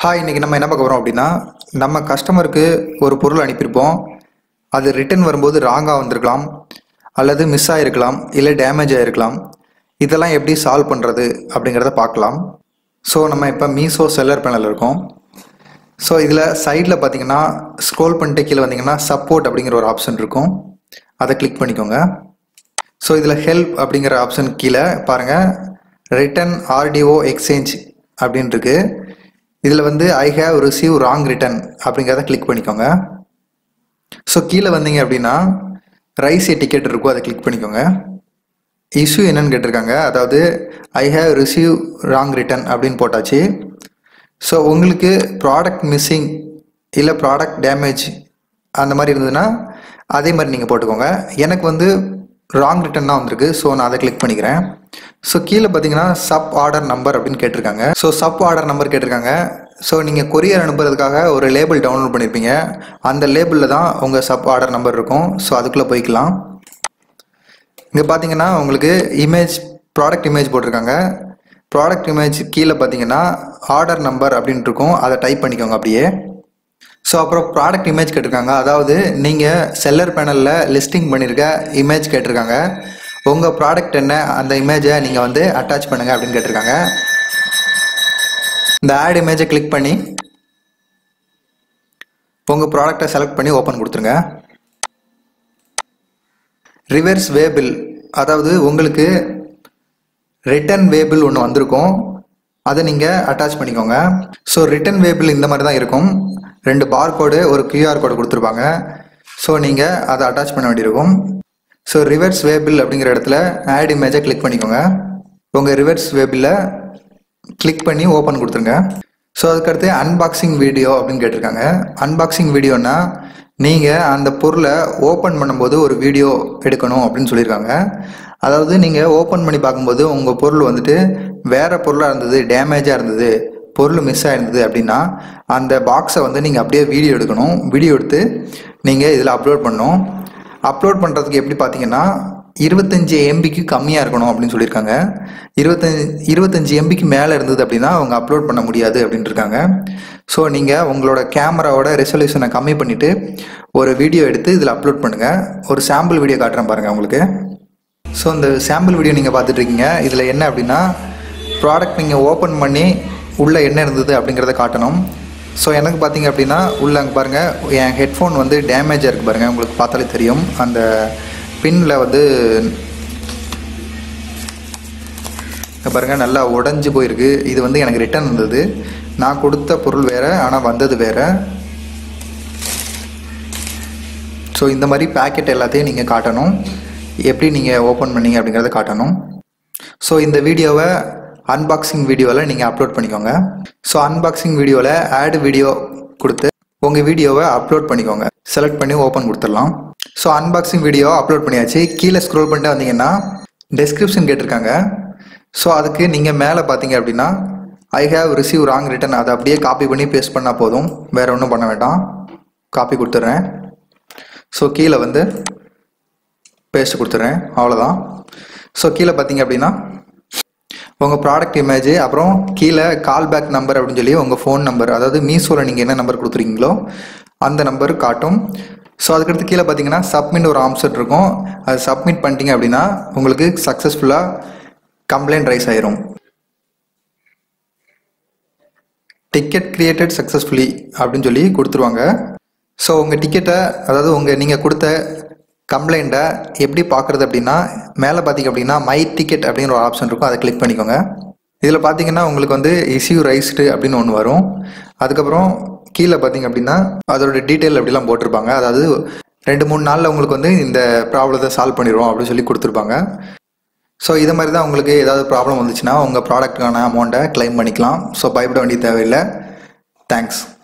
hi இன்னைக்கு நம்ம என்ன பார்க்க போகிறோம் அப்படின்னா நம்ம கஸ்டமருக்கு ஒரு பொருள் அனுப்பியிருப்போம் அது ரிட்டர்ன் வரும்போது ராங்காக வந்திருக்கலாம் அல்லது மிஸ் ஆகிருக்கலாம் இல்லை டேமேஜ் ஆகிருக்கலாம் இதெல்லாம் எப்படி சால்வ் பண்ணுறது அப்படிங்கிறத பார்க்கலாம் ஸோ நம்ம இப்போ மீஷோ செல்லர் பேனல் இருக்கோம் ஸோ இதில் சைடில் பார்த்தீங்கன்னா ஸ்க்ரோல் பண்ணிட்டு கீழே வந்தீங்கன்னா சப்போர்ட் அப்படிங்கிற ஒரு ஆப்ஷன் இருக்கும் அதை கிளிக் பண்ணிக்கோங்க ஸோ இதில் ஹெல்ப் அப்படிங்கிற ஆப்ஷன் கீழே பாருங்கள் ரிட்டன் ஆர்டிஓ எக்ஸ்சேஞ்ச் அப்படின்னு இருக்கு இதில் வந்து I have receive wrong return அப்படிங்கிறத கிளிக் பண்ணிக்கோங்க ஸோ கீழே வந்தீங்க அப்படின்னா ரைஸ் ஏ டிக்கெட் இருக்கும் அதை கிளிக் பண்ணிக்கோங்க இஷ்யூ என்னன்னு கேட்டிருக்காங்க அதாவது I have receive wrong return அப்படின்னு போட்டாச்சு ஸோ உங்களுக்கு ப்ராடக்ட் மிஸ்ஸிங் இல்லை ப்ராடக்ட் டேமேஜ் அந்த மாதிரி இருந்ததுன்னா அதே மாதிரி நீங்கள் போட்டுக்கோங்க எனக்கு வந்து ராங் ரிட்டன் தான் வந்திருக்கு ஸோ நான் அதை கிளிக் பண்ணிக்கிறேன் ஸோ கீழே பார்த்தீங்கன்னா சப் ஆர்டர் நம்பர் அப்படின்னு கேட்டிருக்காங்க ஸோ சப் ஆர்டர் நம்பர் கேட்டிருக்காங்க ஸோ நீங்கள் கொரியர் அனுப்புறதுக்காக ஒரு லேபிள் டவுன்லோட் பண்ணியிருப்பீங்க அந்த லேபிளில் தான் உங்கள் சப் ஆர்டர் நம்பர் இருக்கும் ஸோ அதுக்குள்ளே போய்க்கலாம் இங்கே பார்த்தீங்கன்னா உங்களுக்கு இமேஜ் ப்ராடக்ட் இமேஜ் போட்டிருக்காங்க ப்ராடக்ட் இமேஜ் கீழே பார்த்தீங்கன்னா ஆர்டர் நம்பர் அப்படின்ட்டு இருக்கும் அதை டைப் பண்ணிக்கோங்க அப்படியே ஸோ அப்புறம் ப்ராடக்ட் இமேஜ் கேட்டிருக்காங்க அதாவது நீங்கள் செல்லர் பேனலில் லிஸ்டிங் பண்ணியிருக்க இமேஜ் கேட்டிருக்காங்க உங்கள் ப்ராடக்ட் என்ன அந்த இமேஜை நீங்கள் வந்து அட்டாச் பண்ணுங்கள் அப்படின்னு கேட்டிருக்காங்க இந்த ஆட் இமேஜை கிளிக் பண்ணி உங்கள் ப்ராடக்டை செலக்ட் பண்ணி ஓப்பன் கொடுத்துருங்க ரிவர்ஸ் வேபிள் அதாவது உங்களுக்கு ரிட்டன் வேபிள் ஒன்று வந்திருக்கும் அதை நீங்கள் அட்டாச் பண்ணிக்கோங்க ஸோ ரிட்டன் வேபிள் இந்த மாதிரி தான் இருக்கும் ரெண்டு பார் கோடு ஒரு கியூஆர் கோடு கொடுத்துருப்பாங்க ஸோ நீங்கள் அதை அட்டாச் பண்ண வேண்டியிருக்கும் ஸோ ரிவர்ஸ் வேபிள் அப்படிங்கிற இடத்துல ஆட் இமேஜை கிளிக் பண்ணிக்கோங்க உங்கள் ரிவர்ஸ் வேபிளில் கிளிக் பண்ணி ஓப்பன் கொடுத்துருங்க ஸோ அதுக்கடுத்து அன்பாக்சிங் வீடியோ அப்படின்னு கேட்டிருக்காங்க அன்பாக்சிங் வீடியோனா நீங்கள் அந்த பொருளை ஓப்பன் பண்ணும்போது ஒரு வீடியோ எடுக்கணும் அப்படின்னு சொல்லியிருக்காங்க அதாவது நீங்கள் ஓப்பன் பண்ணி பார்க்கும்போது உங்கள் பொருள் வந்துட்டு வேறு பொருளாக இருந்தது டேமேஜாக இருந்தது பொருள் மிஸ் ஆயிருந்தது அப்படின்னா அந்த பாக்ஸை வந்து நீங்கள் அப்படியே வீடியோ எடுக்கணும் வீடியோ எடுத்து நீங்கள் இதில் அப்லோட் பண்ணணும் அப்லோட் பண்ணுறதுக்கு எப்படி பார்த்தீங்கன்னா இருபத்தஞ்சி எம்பிக்கு கம்மியாக இருக்கணும் அப்படின்னு சொல்லியிருக்காங்க இருபத்தஞ்சி இருபத்தஞ்சி எம்பிக்கு மேலே இருந்தது அப்படின்னா அவங்க அப்லோட் பண்ண முடியாது அப்படின்ட்டு இருக்காங்க ஸோ நீங்கள் உங்களோட கேமராவோட ரெசல்யூஷனை கம்மி பண்ணிவிட்டு ஒரு வீடியோ எடுத்து இதில் அப்லோட் பண்ணுங்கள் ஒரு சாம்பிள் வீடியோ காட்டுறேன் பாருங்கள் உங்களுக்கு ஸோ இந்த சாம்பிள் வீடியோ நீங்கள் பார்த்துட்ருக்கீங்க இதில் என்ன அப்படின்னா ப்ராடக்ட் நீங்கள் ஓப்பன் பண்ணி உள்ளே என்ன இருந்தது அப்படிங்கிறத காட்டணும் ஸோ எனக்கு பார்த்தீங்க அப்படின்னா உள்ளே அங்கே பாருங்கள் என் ஹெட்ஃபோன் வந்து டேமேஜாக இருக்குது பாருங்கள் உங்களுக்கு பார்த்தாலே தெரியும் அந்த பின்னில் வந்து இங்க பாருங்கள் நல்லா உடஞ்சி போயிருக்கு இது வந்து எனக்கு ரிட்டர்ன் வந்தது நான் கொடுத்த பொருள் வேறு ஆனால் வந்தது வேறு ஸோ இந்த மாதிரி பேக்கெட் எல்லாத்தையும் நீங்கள் காட்டணும் எப்படி நீங்கள் ஓப்பன் பண்ணீங்க அப்படிங்கிறத காட்டணும் ஸோ இந்த வீடியோவை அன்பாக்சிங் வீடியோவில் நீங்கள் அப்லோட் பண்ணிக்கோங்க ஸோ அன்பாக்சிங் வீடியோவில் ஆட் வீடியோ கொடுத்து உங்கள் வீடியோவை அப்லோட் பண்ணிக்கோங்க செலக்ட் பண்ணி ஓப்பன் கொடுத்துடலாம் ஸோ அன்பாக்சிங் வீடியோ அப்லோட் பண்ணியாச்சு கீழே ஸ்க்ரோல் பண்ணிட்டு வந்தீங்கன்னா டெஸ்கிரிப்ஷன் கேட்டிருக்காங்க ஸோ அதுக்கு நீங்கள் மேலே பார்த்தீங்க அப்படின்னா I have receive wrong return அதை அப்படியே காப்பி பண்ணி பேஸ்ட் பண்ணால் போதும் வேறு ஒன்றும் பண்ண வேண்டாம் காப்பி கொடுத்துட்றேன் ஸோ கீழே வந்து பேஸ்ட் கொடுத்துட்றேன் அவ்வளோதான் ஸோ கீழே பார்த்தீங்க அப்படின்னா உங்கள் ப்ராடக்ட் இமேஜ் அப்புறம் கீழே கால் பேக் நம்பர் அப்படின்னு சொல்லி உங்கள் ஃபோன் நம்பர் அதாவது மீஷோவில் நீங்கள் என்ன நம்பர் கொடுத்துருக்கீங்களோ அந்த நம்பர் காட்டும் ஸோ அதுக்கடுத்து கீழே பார்த்தீங்கன்னா சப்மிட் ஒரு ஆப்ஷன் இருக்கும் அது சப்மிட் பண்ணிட்டீங்க அப்படின்னா உங்களுக்கு சக்ஸஸ்ஃபுல்லாக கம்ப்ளைண்ட் ரைஸ் ஆயிரும் டிக்கெட் கிரியேட்டட் சக்ஸஸ்ஃபுல்லி அப்படின்னு சொல்லி கொடுத்துருவாங்க ஸோ உங்கள் டிக்கெட்டை அதாவது உங்கள் நீங்கள் கொடுத்த கம்ப்ளைண்ட்டை எப்படி பார்க்குறது அப்படின்னா மேலே பார்த்தீங்க அப்படின்னா மை டிக்கெட் அப்படிங்கிற ஒரு ஆப்ஷன் இருக்கும் அதை கிளிக் பண்ணிக்கோங்க இதில் பார்த்தீங்கன்னா உங்களுக்கு வந்து இஷ்யூ ரைஸ்டு அப்படின்னு ஒன்று வரும் அதுக்கப்புறம் கீழே பார்த்தீங்க அப்படின்னா அதோட டீட்டெயில் அப்படிலாம் போட்டிருப்பாங்க அதாவது ரெண்டு மூணு நாளில் உங்களுக்கு வந்து இந்த ப்ராப்ளத்தை சால்வ் பண்ணிடுவோம் அப்படின்னு சொல்லி கொடுத்துருப்பாங்க ஸோ இது மாதிரி தான் உங்களுக்கு ஏதாவது ப்ராப்ளம் வந்துச்சுன்னா உங்கள் ப்ராடக்ட்டுக்கான அமௌண்ட்டை கிளைம் பண்ணிக்கலாம் ஸோ பயப்பட வேண்டிய தேவையில்லை தேங்க்ஸ்